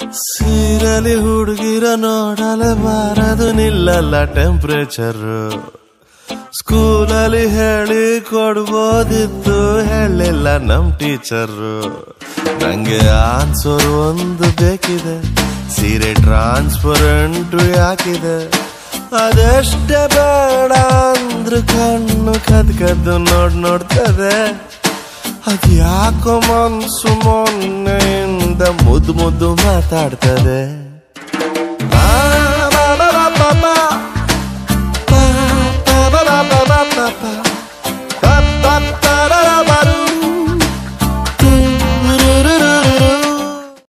ಸೀರಲಿ ಹುಡುಗಿರ ನೋಡಲೆ ಬಾರದು ನಿಲ್ಲಲ್ಲ ಟೆಂಪ್ರೇಚರ್ ಸ್ಕೂಲಲ್ಲಿ ಹೇಳಿ ಕೊಡ್ಬೋದಿತ್ತು ಹೇಳಿಲ್ಲ ನಮ್ ಟೀಚರ್ ನಂಗೆ ಆನ್ಸರ್ ಒಂದು ಬೇಕಿದೆ ಸೀರೆ ಟ್ರಾನ್ಸ್ಪರೆಂಟ್ ಯಾಕಿದೆ ಅದೆಷ್ಟೇ ಬೇಡ ಅಂದ್ರು ಕಣ್ಣು ಕದ್ ಕದ್ದು ನೋಡ್ ನೋಡ್ತದೆ ಅದ್ಯಾಕೋ ಮನ್ಸು ಮೊನ್ನೆಯಿಂದ ಮುದ್ದು ಮುದ್ದು ಮಾತಾಡ್ತದೆ ಆ